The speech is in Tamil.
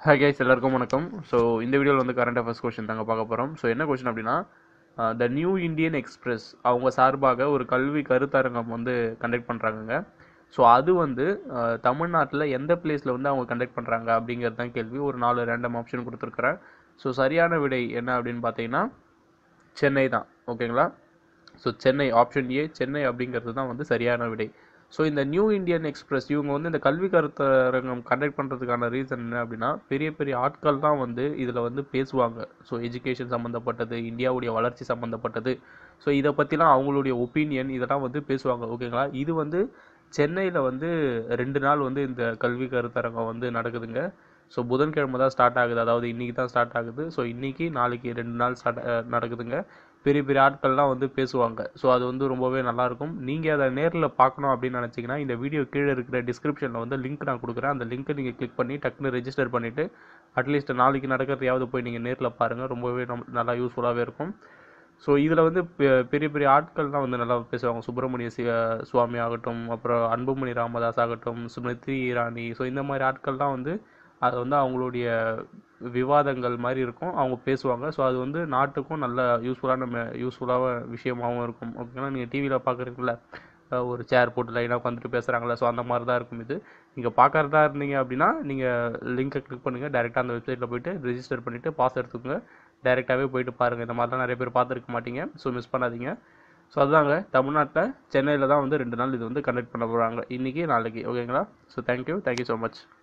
ஹாய் கைஸ் எல்லாருக்கும் வணக்கம் ஸோ இந்த வீடியோவில் வந்து கரண்ட் அஃபேர்ஸ் கொஷின் தாங்க பார்க்க போகிறோம் ஸோ என்ன கொஷின் அப்படின்னா த நியூ இந்தியன் எக்ஸ்பிரஸ் அவங்க சார்பாக ஒரு கல்வி கருத்தரங்கம் வந்து கண்டக்ட் பண்ணுறாங்கங்க ஸோ அது வந்து தமிழ்நாட்டில் எந்த பிளேஸில் வந்து அவங்க கண்டக்ட் பண்ணுறாங்க அப்படிங்கிறது தான் கேள்வி ஒரு நாலு ரேண்டம் ஆப்ஷன் கொடுத்துருக்குறேன் ஸோ சரியான விடை என்ன அப்படின்னு பார்த்தீங்கன்னா சென்னை தான் ஓகேங்களா so Chennai option A Chennai அப்படிங்கிறது தான் வந்து சரியான விடை ஸோ இந்த நியூ இந்தியன் எக்ஸ்பிரஸ் இவங்க வந்து இந்த கல்வி கருத்தரங்கம் கண்டக்ட் பண்ணுறதுக்கான ரீசன் என்ன அப்படின்னா பெரிய பெரிய ஆட்கள் தான் வந்து இதில் வந்து பேசுவாங்க ஸோ எஜுகேஷன் சம்மந்தப்பட்டது இந்தியாவுடைய வளர்ச்சி சம்மந்தப்பட்டது ஸோ இதை பற்றிலாம் அவங்களுடைய ஒப்பீனியன் இதெல்லாம் வந்து பேசுவாங்க ஓகேங்களா இது வந்து சென்னையில் வந்து ரெண்டு நாள் வந்து இந்த கல்வி கருத்தரங்கம் வந்து நடக்குதுங்க ஸோ புதன்கிழமை தான் ஸ்டார்ட் ஆகுது அதாவது இன்றைக்கி தான் ஸ்டார்ட் ஆகுது ஸோ இன்றைக்கி நாளைக்கு ரெண்டு நாள் ஸ்டார்ட் நடக்குதுங்க பெரிய பெரிய ஆட்கள்லாம் வந்து பேசுவாங்க ஸோ அது வந்து ரொம்பவே நல்லாயிருக்கும் நீங்கள் அதை நேரில் பார்க்கணும் அப்படின்னு நினச்சிங்கன்னா இந்த வீடியோ கீழே இருக்கிற டிஸ்கிரிப்ஷனில் வந்து லிங்க் நான் கொடுக்குறேன் அந்த லிங்க்கை நீங்கள் கிளிக் பண்ணி டக்குன்னு ரெஜிஸ்டர் பண்ணிவிட்டு அட்லீஸ்ட் நாளைக்கு நடக்கிறதையாவது போய் நீங்கள் நேரில் பாருங்கள் ரொம்பவே நம் நல்லா யூஸ்ஃபுல்லாகவே இருக்கும் ஸோ இதில் வந்து பெரிய பெரிய ஆட்கள் தான் வந்து நல்லா பேசுவாங்க சுப்பிரமணிய சி சுவாமி ஆகட்டும் அப்புறம் அன்புமணி ராமதாஸ் ஆகட்டும் ஸ்மிருதி இரானி ஸோ இந்த மாதிரி ஆட்கள் தான் வந்து அது வந்து அவங்களுடைய விவாதங்கள் மாதிரி இருக்கும் அவங்க பேசுவாங்க ஸோ அது வந்து நாட்டுக்கும் நல்ல யூஸ்ஃபுல்லான யூஸ்ஃபுல்லான விஷயமாகவும் இருக்கும் ஓகேங்களா நீங்கள் டிவியில் பார்க்குறீங்கள ஒரு சேர் போட்டு லைனாக உட்காந்துட்டு பேசுகிறாங்களே ஸோ அந்த மாதிரி தான் இருக்கும் இது நீங்கள் பார்க்குறதா இருந்தீங்க அப்படின்னா நீங்கள் லிங்கை கிளிக் பண்ணுங்கள் டேரெக்டாக அந்த வெப்சைட்டில் போய்ட்டு ரிஜிஸ்டர் பண்ணிவிட்டு பாஸ் எடுத்துக்கோங்க டேரெக்டாகவே போயிட்டு பாருங்கள் இந்த மாதிரிலாம் நிறைய பேர் பார்த்துருக்க மாட்டீங்க ஸோ மிஸ் பண்ணாதீங்க ஸோ அதுதாங்க தமிழ்நாட்டில் சென்னையில் தான் வந்து ரெண்டு நாள் இது வந்து கண்டக்ட் பண்ண போகிறாங்க இன்றைக்கி நாளைக்கு ஓகேங்களா so thank you thank you so much